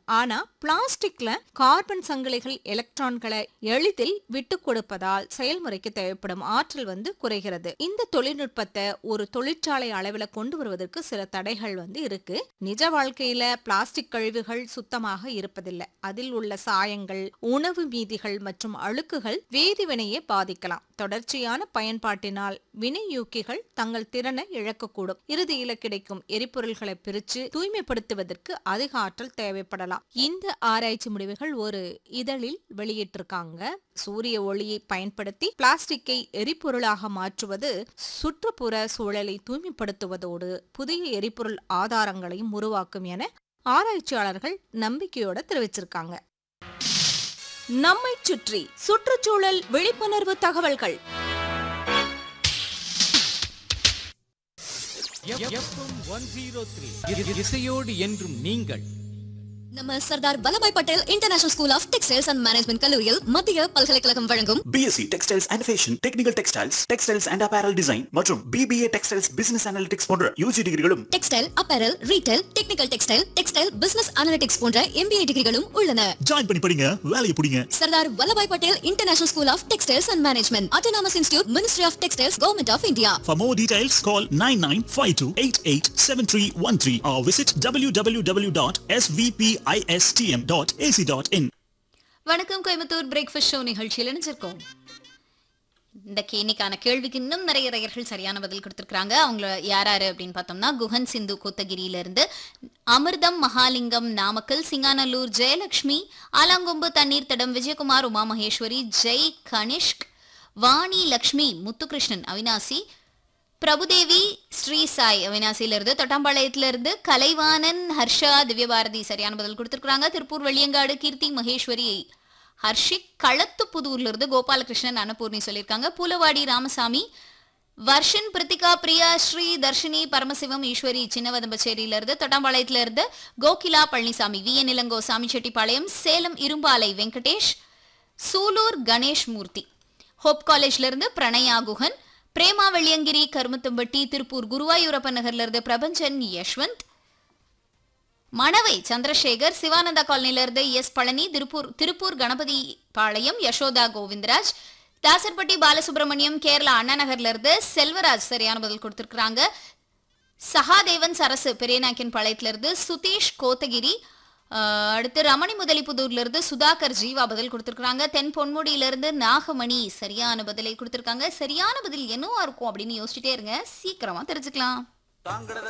ஆனா பிளாஸ்டிக்ல கார்பன் சங்கிலிகள் எலக்ட்ரான்களை எளிதில் விட்டு கொடுப்பதால் செயல்முறைக்கு தேவைப்படும் ஆற்றல் வந்து குறைகிறது இந்த தொழில்நுட்பத்தை ஒரு தொழிற்சாலை அளவில் கொண்டு வருவதற்கு சில தடைகள் வந்து இருக்கு நிஜ வாழ்க்கையில பிளாஸ்டிக் கழிவுகள் சுத்தமாக இருப்பதில்லை அதில் உள்ள சாயங்கள் உணவு மீதிகள் மற்றும் அழுக்குகள் வேதிவினையை பாதிக்கலாம் தொடர்ச்சியான பயன்பாட்டினால் வினையூக்கிகள் தங்கள் திறனை இழக்கக்கூடும் இறுதியில கிடைக்கும் எரிபொருள்களை பிரிச்சு தூய்மைப்படுத்துவதற்கு அதிக ஆற்றல் தேவைப்படலாம் இந்த ஆராய்ச்சி முடிவுகள் ஒரு இதழில் வெளியிட்டிருக்காங்க சூரிய ஒளியை பயன்படுத்தி பிளாஸ்டிக்கை எரிபொருளாக மாற்றுவது சுற்றுப்புற சூழலை தூய்மைப்படுத்துவதோடு புதிய எரிபொருள் ஆதாரங்களையும் உருவாக்கும் என ஆராய்ச்சியாளர்கள் நம்பிக்கையோட தெரிவிச்சிருக்காங்க நம்மை சுற்றி சுற்றுச்சூழல் விழிப்புணர்வு தகவல்கள் எஃப்எம் ஒன் ஜீரோ த்ரீ இசையோடு என்றும் நீங்கள் நம்ம Sardar Vallabhbhai Patel international school of textiles and management கல்லூரியில் மத்திய பல்கலைக்கழகம் வழங்கும் BSc textiles and fashion technical textiles textiles and apparel design மற்றும் பிபிஏ டெக்ஸ்டைல்ஸ் பிசினஸ் அனாலிட்டிக்ஸ் போன்ற யூஜி டிகிரிகளும் textile apparel retail technical textile textile business analytics போன்ற எம்பிஏ டிகிரிகளும் உள்ளன ஜாயின் பண்ணி படிங்க வேலையை பிடிங்க Sardar Vallabhbhai Patel international school of textiles and management autonomous institute ministry of textiles government of India For more details, call 9952887313 or visit www.svpistm.ac.in. வணக்கம் Coimbatore breakfast show நிகழ்ச்சியில் நினைச்சிருக்கோம் இந்த கேணிக்கான கேள்விக்கு இன்னும் நிறைய நேயர்கள் சரியான பதில் கொடுத்திருக்காங்க அவங்கள யார் யாரு அப்படின்னு பார்த்தோம்னா குஹன் சிந்து கோத்தகிரியில இருந்து அமிர்தம் மகாலிங்கம் நாமக்கல் சிங்காநல்லூர் ஜெயலட்சுமி ஆலாங்கொம்பு தண்ணீர் தடம் விஜயகுமார் உமா மகேஸ்வரி ஜெய் கனிஷ்க் வாணி லக்ஷ்மி முத்துகிருஷ்ணன் அவினாசி பிரபுதேவி ஸ்ரீ சாய் அவினாசியில இருந்து தொட்டாம்பாளையத்துல இருந்து கலைவாணன் ஹர்ஷா திவ்யபாரதி சரியான பதில் கொடுத்திருக்காங்க திருப்பூர் வெள்ளியங்காடு கீர்த்தி மகேஸ்வரி ஹர்ஷிக் களத்துப்புதூர்ல இருந்து கோபாலகிருஷ்ணன் அன்னபூர்ணி சொல்லியிருக்காங்க பூலவாடி ராமசாமி வர்ஷன் பிரித்திகா பிரியா ஸ்ரீ தர்ஷினி பரமசிவம் ஈஸ்வரி சின்னவதம்பச்சேரியில இருந்து தொட்டாம்பாளையத்துல இருந்து கோகிலா பழனிசாமி வி என் இளங்கோ சாமிச்செட்டிப்பாளையம் சேலம் இரும்பாலை வெங்கடேஷ் சூலூர் கணேஷ் மூர்த்தி ஹோப் காலேஜ்ல இருந்து பிரணயா குஹன் பிரேமா வெள்ளியங்கிரி கருமத்தம்பட்டி திருப்பூர் குருவாயூரப்பன் நகர்ல இருந்து பிரபஞ்சன் யஷ்வந்த் மணவை சந்திரசேகர் சிவானந்தா காலனில இருந்து எஸ் பழனி திருப்பூர் திருப்பூர் கணபதி பாளையம் யசோதா கோவிந்தராஜ் தாசர்பட்டி பாலசுப்ரமணியம் கேரளா அண்ணா நகர்ல இருந்து செல்வராஜ் சரியான பதில் கொடுத்திருக்காங்க சகாதேவன் சரசு பெரியநாயக்கன் பாளையத்துல இருந்து சுதீஷ் கோத்தகிரி ஆஹ், அடுத்து ரமணி முதலிப்புதூர்ல இருந்து சுதாகர் ஜீவா பதில் கொடுத்திருக்காங்க தென் பொன்முடியில இருந்து நாகமணி சரியான பதிலை கொடுத்திருக்காங்க சரியான பதில் என்னவா இருக்கும் அப்படின்னு யோசிச்சுட்டே இருங்க சீக்கிரமா தெரிஞ்சுக்கலாம்